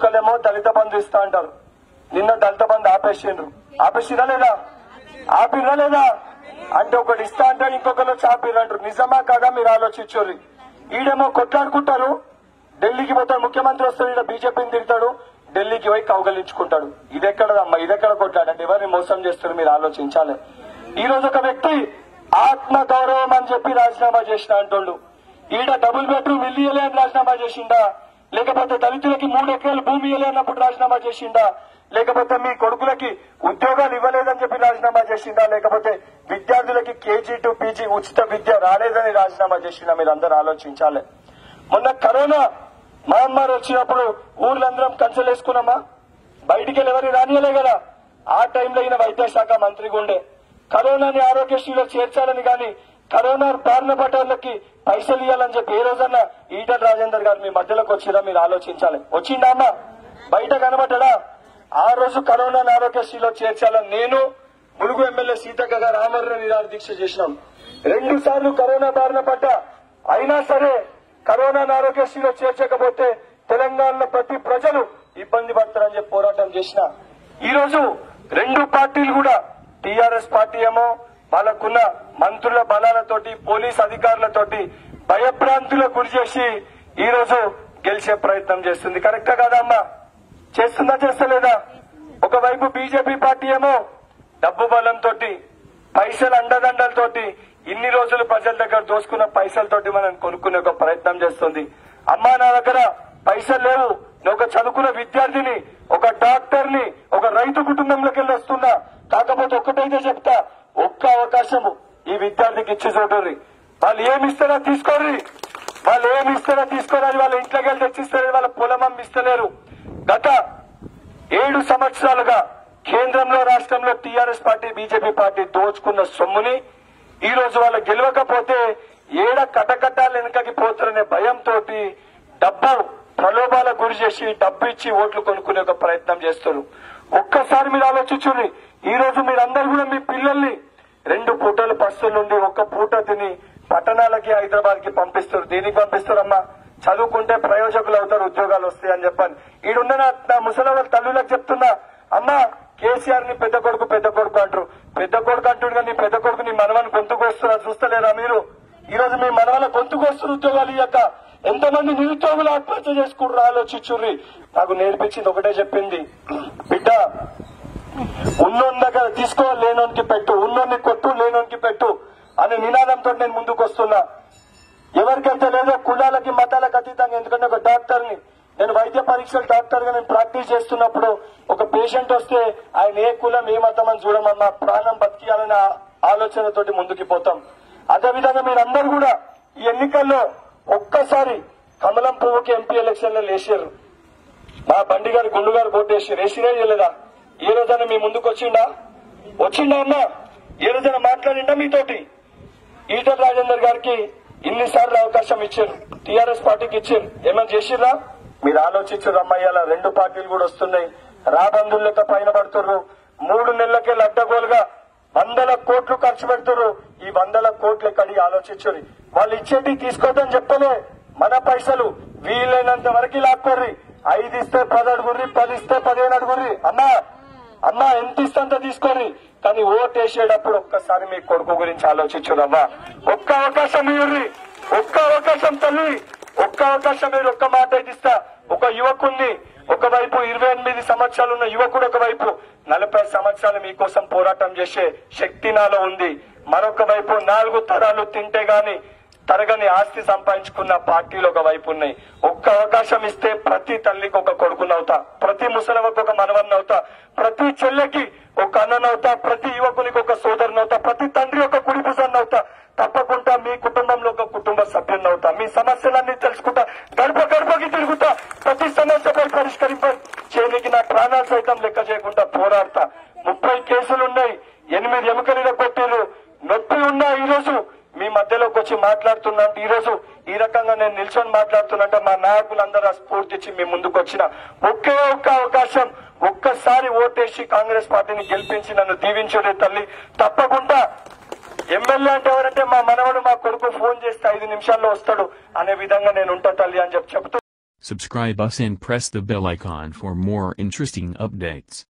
ఒకళ్ళేమో దళిత బంధు ఇస్తా అంటారు నిన్న దళిత బంధు ఆపేసిండ్రు ఆపేసిరా లేదా ఆపిరా లేదా అంటే ఒకటి ఇస్తా అంటే ఇంకొకరు వచ్చి ఆపిర్రు అంటారు నిజమా కాదా మీరు ఆలోచించోర్రి ఈడేమో కొట్లాడుకుంటారు ఢిల్లీకి పోతాడు ముఖ్యమంత్రి వస్తాడు ఈడ బీజేపీని తిడతాడు ఢిల్లీకి పోయి కౌగలించుకుంటాడు ఇదెక్కడదమ్మా ఇదెక్కడ కొట్లాడండి ఎవరిని మోసం చేస్తారు మీరు ఆలోచించాలి ఈ రోజు ఒక వ్యక్తి ఆత్మ గౌరవం అని చెప్పి రాజీనామా చేసిన అంటుండు ఈడ డబుల్ బెడ్రూమ్ ఇల్లు ఇయ్యలే అని రాజీనామా చేసిండా లేకపోతే దళితులకి మూడు ఎకరాలు భూమి ఇయ్యలే అన్నప్పుడు రాజీనామా చేసిండా లేకపోతే మీ కొడుకులకి ఉద్యోగాలు ఇవ్వలేదని చెప్పి రాజీనామా చేసిండా లేకపోతే విద్యార్థులకి కేజీ టు పీజీ ఉచిత విద్య రాలేదని రాజీనామా చేసిండా మీరు అందరూ ఆలోచించాలి మొన్న కరోనా మహమ్మారి వచ్చినప్పుడు ఊర్లందరం కంచెలేసుకున్నామా బయటికి వెళ్ళి ఎవరు రానియలే కదా ఆ టైంలో ఈయన వైద్య శాఖ మంత్రిగా ఉండే కరోనాని ఆరోగ్యశ్రీలో చేర్చాలని గాని కరోనా బారిన పడ్డ వాళ్ళకి పైసలు ఇవ్వాలని చెప్పి ఏ రోజన్నా ఈటల రాజేందర్ గారు మీ మధ్యలోకి వచ్చిరా మీరు ఆలోచించాలి వచ్చిండా అమ్మా బయట కనబడ్డా ఆ రోజు కరోనాని ఆరోగ్యశ్రీలో చేర్చాలని నేను ములుగు ఎమ్మెల్యే సీతక్క గారు ఆమరణ నిరాహార దీక్ష చేసినాం రెండు సార్లు కరోనా బారిన పడ్డ అయినా సరే కరోనా ఆరోగ్యశ్రీలో చేర్చకపోతే తెలంగాణలో ప్రతి ప్రజలు ఇబ్బంది పడతారని చెప్పి పోరాటం చేసిన ఈ రోజు రెండు పార్టీలు కూడా టీఆర్ఎస్ పార్టీ ఏమో వాళ్ళకున్న మంత్రుల బలాలతోటి పోలీస్ అధికారులతోటి భయభ్రాంతులకు గురి చేసి ఈ రోజు గెలిచే ప్రయత్నం చేస్తుంది కరెక్టా కాదమ్మా చేస్తుందా చేస్తలేదా ఒకవైపు బీజేపీ పార్టీ ఏమో డబ్బు బలంతో పైసల అండదండలతోటి ఇన్ని రోజులు ప్రజల దగ్గర దోసుకున్న పైసలతోటి మనం కొనుక్కునే ఒక ప్రయత్నం చేస్తుంది అమ్మా నా దగ్గర పైసలు లేవు నేను ఒక చదువుకున్న విద్యార్థిని ఒక డాక్టర్ ని ఒక రైతు కుటుంబంలోకి వెళ్ళి వస్తున్నా కాకపోతే ఒక్కటైతే చెప్తా ఒక్క అవకాశము ఈ విద్యార్థికి ఇచ్చి చూడర్రి వాళ్ళు ఏమి ఇస్తారో తీసుకోర్రి వాళ్ళు ఏమి ఇస్తారో తీసుకోరని వాళ్ళ ఇంట్లోకి వెళ్ళి తెచ్చిస్తారు వాళ్ళ పొలం అమ్మిస్తలేరు గత ఏడు సంవత్సరాలుగా కేంద్రంలో రాష్ట్రంలో టీఆర్ఎస్ పార్టీ బీజేపీ పార్టీ దోచుకున్న సొమ్ముని ఈ రోజు వాళ్ళు గెలవకపోతే ఏడ కటకటాలు వెనకకి పోతారనే భయంతో డబ్బు ప్రలోభాలకు గురి చేసి డబ్బు ఇచ్చి ఓట్లు కొనుక్కునే ఒక ప్రయత్నం చేస్తారు ఒక్కసారి మీరు ఆలోచించుర్రి ఈ రోజు మీరందరూ కూడా మీ పిల్లల్ని రెండు పూటలు బస్సుల నుండి ఒక్క పూట తిని పట్టణాలకి హైదరాబాద్ కి పంపిస్తారు దేనికి పంపిస్తారమ్మా చదువుకుంటే ప్రయోజకులు అవుతారు ఉద్యోగాలు వస్తాయి అని చెప్పాను ఈడున్న నా- నా ముసలి వాళ్ళ తల్లులకు చెప్తున్నా అమ్మా కేసీఆర్ ని పెద్ద కొడుకు పెద్ద కొడుకు అంటారు పెద్ద కొడుకు అంటాడు కానీ నీ పెద్ద కొడుకు నీ మనవని గొంతుకు వస్తున్నా చూస్తలేరా మీరు ఈ రోజు మీ మనవల గొంతుకు వస్తున్న ఉద్యోగాలు ఇయ్యక ఎంతమంది నిరుద్యోగులు ఆత్మహత్య చేసుకుంటారు ఆలోచించుర్రి నాకు నేర్పించింది ఒకటే చెప్పింది బిడ్డ ఉన్నోని దగ్గర తీసుకో లేనోనికి పెట్టు ఉన్నోని కొట్టు లేనోనికి పెట్టు అనే నినాదంతో నేను ముందుకు వస్తున్నా ఎవరికైతే లేదో కులాలకి మతాలకు అతీతంగా ఎందుకంటే ఒక డాక్టర్ ని నేను వైద్య పరీక్షలు డాక్టర్ గా నేను ప్రాక్టీస్ చేస్తున్నప్పుడు ఒక పేషెంట్ వస్తే ఆయన ఏ కులం ఏ మతం అని చూడమన్నా ప్రాణం బతికియాలనే ఆ- ఆలోచనతోటి ముందుకు పోతాం అదేవిధంగా మీరందరూ కూడా ఈ ఎన్నికల్లో ఒక్కసారి కమలం పువ్వుకి ఎంపీ ఎలక్షన్ లో లేచారు మా బండి గారు గుండు గారు ఓటు వేసి రేసిరే చేయలేదా ఏ రోజైనా మీ ముందుకు వచ్చిండా వచ్చిండా అమ్మా ఏ రోజైనా మాట్లాడిండా మీతోటి ఈటల రాజేందర్ గారికి ఇన్నిసార్లు అవకాశం ఇచ్చారు టీఆర్ఎస్ పార్టీకి ఇచ్చారు ఏమైనా చేసిర్రా మీరు ఆలోచించారు అమ్మాయిల రెండు పార్టీలు కూడా వస్తున్నాయి రాబందులు లెక్క పైన పడుతుర్రు మూడు నెలలకే లడ్డగోలుగా వందల కోట్లు ఖర్చు పెడుతుర్రు ఈ వందల కోట్లు ఎక్కడి ఆలోచించుర్రి వాళ్ళు ఇచ్చేటి తీసుకోవద్దని చెప్పలే మన పైసలు వీలైనంత వరకు లాక్కోర్రి ఐదు ఇస్తే పది అడుగుర్రి పది ఇస్తే పదిహేను అడుగుర్రి అమ్మా అమ్మా ఎంత ఇస్తంత తీసుకొని కానీ ఓట్ వేసేటప్పుడు ఒక్కసారి మీ కొడుకు గురించి ఆలోచించురమ్మా ఒక్క అవకాశం ఇవ్వర్రి ఒక్క అవకాశం తల్లి ఒక్క అవకాశం మీరు ఒక్క మాట ఇస్తా ఒక యువకుణ్ణి ఒకవైపు ఇరవై ఎనిమిది సంవత్సరాలు ఉన్న యువకుడు ఒకవైపు నలభై సంవత్సరాలు మీకోసం పోరాటం చేసే శక్తి నాలో ఉంది మరొక వైపు నాలుగు తరాలు తింటే గాని తరగని ఆస్తి సంపాదించుకున్న పార్టీలు ఒక వైపు ఉన్నాయి ఒక్క అవకాశం ఇస్తే ప్రతి తల్లికి ఒక కొడుకునవుతా ప్రతి ముసలవకు ఒక మనవన్నవుతా ప్రతి చెల్లెకి ఒక అన్ననవుతా ప్రతి యువకునికి ఒక సోదరునవుతా ప్రతి తండ్రి ఒక కుడి అవుతా తప్పకుండా మీ కుటుంబంలో ఒక కుటుంబ సభ్యున్నవుతా మీ సమస్యలన్నీ తెలుసుకుంటా గడప గడపకి తిరుగుతా ప్రతి సమస్యపై పరిష్కరింప చేయడానికి నా ప్రాణాలు సైతం లెక్క చేయకుండా పోరాడతా ముప్పై కేసులున్నాయి ఎనిమిది ఎముకలు కొట్టారు నొప్పి ఉన్నా ఈ రోజు మీ మధ్యలోకి వచ్చి మాట్లాడుతున్నా అంటే ఈ రోజు ఈ రకంగా నేను నిల్చొని మాట్లాడుతున్నట్టే మా నాయకులందరూ ఆ స్ఫూర్తి ఇచ్చి మీ ముందుకు వచ్చిన ఒకే ఒక్క అవకాశం ఒక్కసారి ఓటేసి కాంగ్రెస్ పార్టీని గెలిపించి నన్ను దీవించుడే తల్లి తప్పకుండా ఎమ్మెల్యే అంటే ఎవరంటే మా మనవడు మా కొడుకు ఫోన్ చేస్తే ఐదు నిమిషాల్లో వస్తాడు అనే విధంగా నేను ఉంటా తల్లి అని చెప్పి చెప్తూ Subscribe us and press the bell icon for more interesting updates.